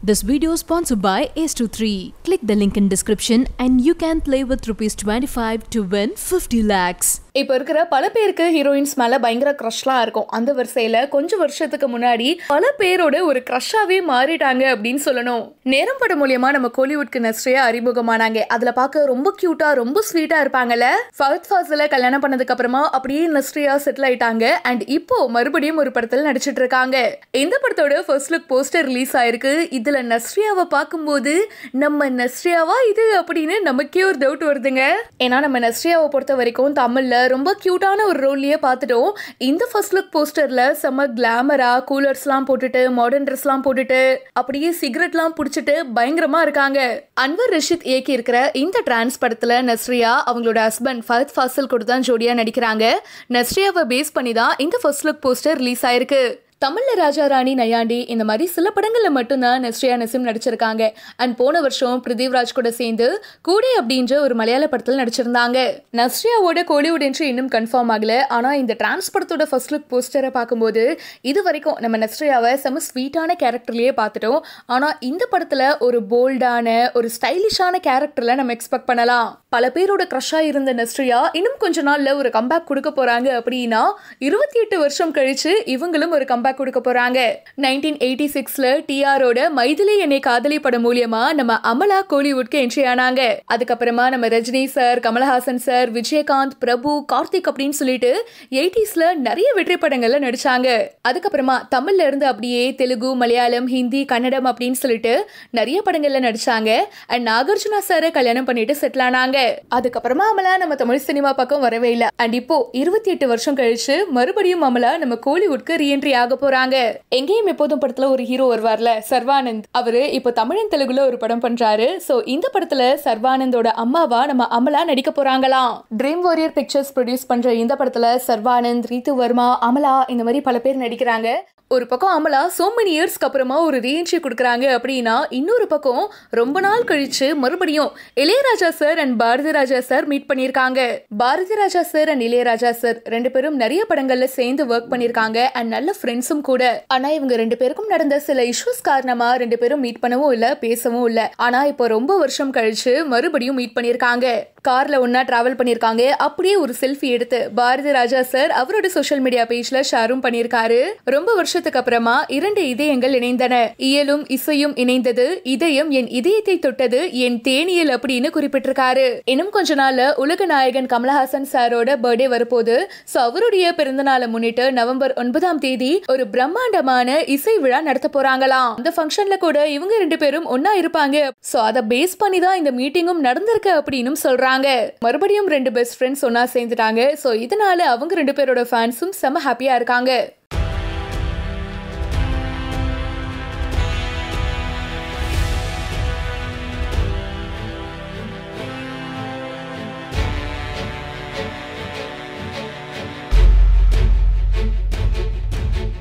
This video is sponsored by Ace23. Click the link in description and you can play with rupees 25 to win 50 lakhs. இப்போ இருக்கிற பல பேருக்கு heroines மேல பயங்கர க்ரஷ்லாம் இருக்கும் அந்த வரிசையில கொஞ்சம் வருஷத்துக்கு முன்னாடி பல பேரோட ஒரு க்ரஷ்ஷாவே மாறிட்டாங்க அப்படின்னு சொல்லணும் நேரம் படம் மூலியமா நம்ம கோலிவுட்க்கு நஸ்ரியா அறிமுகமானாங்க அதுல பார்க்க ரொம்ப கியூட்டா ரொம்ப ஸ்வீட்டா இருப்பாங்கல்ல ஃபர்ஸ்ட் ஃபாஸ்ல கல்யாணம் பண்ணதுக்கு அப்புறமா அப்படியே நஸ்ரியா செட்டில் ஆயிட்டாங்க அண்ட் இப்போ மறுபடியும் ஒரு படத்துல நடிச்சிட்டு இருக்காங்க இந்த படத்தோட ஃபர்ஸ்ட் லுக் போஸ்டர் ரிலீஸ் ஆயிருக்கு இதுல நஸ்ரியாவை பார்க்கும்போது நம்ம நஸ்ரியாவா இது அப்படின்னு நமக்கே ஒரு டவுட் வருதுங்க ஏன்னா நம்ம நஸ்ரியாவை பொறுத்த வரைக்கும் தமிழ்ல ரொம்ப கியூட்டான ஒரு ரோல்லையே பார்த்துட்டோம் இந்த ஃபர்ஸ்ட் லுக் போஸ்டர்ல செம்ம கிளாமரா கூலர்ஸ்லாம் போட்டுட்டு மாடர்ன் ட்ரெஸ்லாம் போட்டுட்டு அப்படியே சிகரெட்லாம் பிடிச்சிட்டு பயங்கரமா இருக்காங்க அன்வர் ரஷித் இயக்கி இருக்கிற இந்த டிரான்ஸ் படத்துல நஸ்ரியா அவங்களோட ஹஸ்பண்ட் ஃபஹத் ஃபாசில் கூட தான் ஜோடியா நடிக்கிறாங்க நஸ்ரியாவை பேஸ் பண்ணி தான் இந்த ஃபர்ஸ்ட் லுக் போஸ்டர் ரிலீஸ் ஆயிருக்கு தமிழ்ல ராஜா ராணி நையாண்டி இந்த மாதிரி சில படங்கள்ல மட்டும்தான் நஸ்ரியா நசீம் நடிச்சிருக்காங்க அண்ட் போன வருஷம் பிரிதிவ்ராஜ் கூட சேர்ந்து கூடை அப்படின்ற ஒரு மலையாள படத்தில் நடிச்சிருந்தாங்க நஸ்ரியாவோட கோலிவுட் என்று இன்னும் கன்ஃபார்ம் ஆகல ஆனா இந்த டிரான்ஸ் படத்தோட ஃபர்ஸ்ட் லுக் போஸ்டரை பார்க்கும்போது இது வரைக்கும் நம்ம நஸ்ரியாவை செம ஸ்வீட்டான கேரக்டர்லயே பார்த்துட்டோம் ஆனா இந்த படத்துல ஒரு போல்டான ஒரு ஸ்டைலிஷான கேரக்டர்ல நம்ம எக்ஸ்பெக்ட் பண்ணலாம் பல பேரோட க்ரஷா இருந்த நஸ்ரியா இன்னும் கொஞ்ச நாள்ல ஒரு கம்பேக் கொடுக்க போறாங்க அப்படின்னா இருபத்தி எட்டு வருஷம் கழிச்சு இவங்களும் ஒரு கம்பேக் கொடுக்க போறாங்க நைன்டீன் எயிட்டி சிக்ஸ்ல டிஆரோட மைதிலி என்னை காதலி படம் மூலியமா நம்ம அமலா கோலிவுட்க்கு என்ட்ரி ஆனாங்க அதுக்கப்புறமா நம்ம ரஜினி சார் கமலஹாசன் சார் விஜயகாந்த் பிரபு கார்த்திக் அப்படின்னு சொல்லிட்டு எயிட்டிஸ்ல நிறைய வெற்றி படங்கள்ல நடிச்சாங்க அதுக்கப்புறமா தமிழ்ல இருந்து அப்படியே தெலுங்கு மலையாளம் ஹிந்தி கன்னடம் அப்படின்னு சொல்லிட்டு நிறைய படங்கள்ல நடிச்சாங்க அண்ட் நாகார்ஜுனா சாரை கல்யாணம் பண்ணிட்டு செட்டில் ஆனாங்க அதுக்கப்புறமா அமலா நம்ம தமிழ் சினிமா பக்கம் வரவே இல்லை அண்ட் இப்போ இருபத்தி எட்டு வருஷம் கழிச்சு மறுபடியும் அமலா நம்ம கோலிவுட்க்கு ரீஎன்ட்ரி ஆக போறாங்க எங்கேயும் எப்போதும் படத்துல ஒரு ஹீரோ வருவார்ல சர்வானந்த் அவரு இப்போ தமிழன் தெலுங்குல ஒரு படம் பண்றாரு சோ இந்த படத்துல சர்வானந்தோட அம்மாவா நம்ம அமலா நடிக்க போறாங்களாம் ட்ரீம் வாரியர் பிக்சர்ஸ் ப்ரொடியூஸ் பண்ற இந்த படத்துல சர்வானந்த் ரீத்து வர்மா அமலா இந்த மாதிரி பல பேர் நடிக்கிறாங்க ஒரு பக்கம் அமலா சோ மெனி இயர்ஸ்க்கு அப்புறமா ஒரு ரீஎன்ட்ரி கொடுக்குறாங்க அப்படின்னா இன்னொரு பக்கம் ரொம்ப நாள் கழிச்சு மறுபடியும் Ilaiyaraaja sir and Bharathi Raja sir meet பண்ணியிருக்காங்க Bharathi Raja sir and Ilaiyaraaja sir ரெண்டு பேரும் நிறைய படங்கள்ல சேர்ந்து ஒர்க் பண்ணியிருக்காங்க அண்ட் நல்ல ஃப்ரெண்ட்ஸும் கூட ஆனா இவங்க ரெண்டு பேருக்கும் நடந்த சில இஷ்யூஸ் காரணமா ரெண்டு பேரும் மீட் பண்ணவும் இல்ல பேசவும் இல்ல ஆனா இப்போ ரொம்ப வருஷம் கழிச்சு மறுபடியும் மீட் பண்ணியிருக்காங்க கார்ல ஒன்னா டிராவல் பண்ணியிருக்காங்க அப்படியே ஒரு செல்ஃபி எடுத்து பாரதி ராஜா சார் அவரோட சோஷியல் மீடியா பேஜ்ல ஷேரும் பண்ணியிருக்காரு ரொம்ப வருஷத்துக்கு அப்புறமா இரண்டு இதயங்கள் இணைந்தன இயலும் இசையும் இணைந்தது இதயம் என் இதயத்தை தொட்டது என் தேனியல் அப்படின்னு குறிப்பிட்டிருக்காரு இன்னும் கொஞ்ச நாள்ல உலக நாயகன் கமலஹாசன் சாரோட பர்த்டே வரப்போகுது சோ அவருடைய பிறந்த நாளை முன்னிட்டு நவம்பர் ஒன்பதாம் தேதி ஒரு பிரம்மாண்டமான இசை விழா நடத்த போறாங்களாம் அந்த ஃபங்க்ஷன்ல கூட இவங்க ரெண்டு பேரும் ஒன்னா இருப்பாங்க சோ அதை பேஸ் பண்ணி தான் இந்த மீட்டிங்கும் நடந்திருக்கு அப்படின்னு சொல்றாங்க மறுபடியும் ரெண்டு பெஸ்ட் ஃப்ரெண்ட்ஸ் ஒன்னா சேர்ந்துட்டாங்க சோ இதனால அவங்க ரெண்டு பேரோட ஃபேன்ஸும் செம ஹாப்பியா இருக்காங்க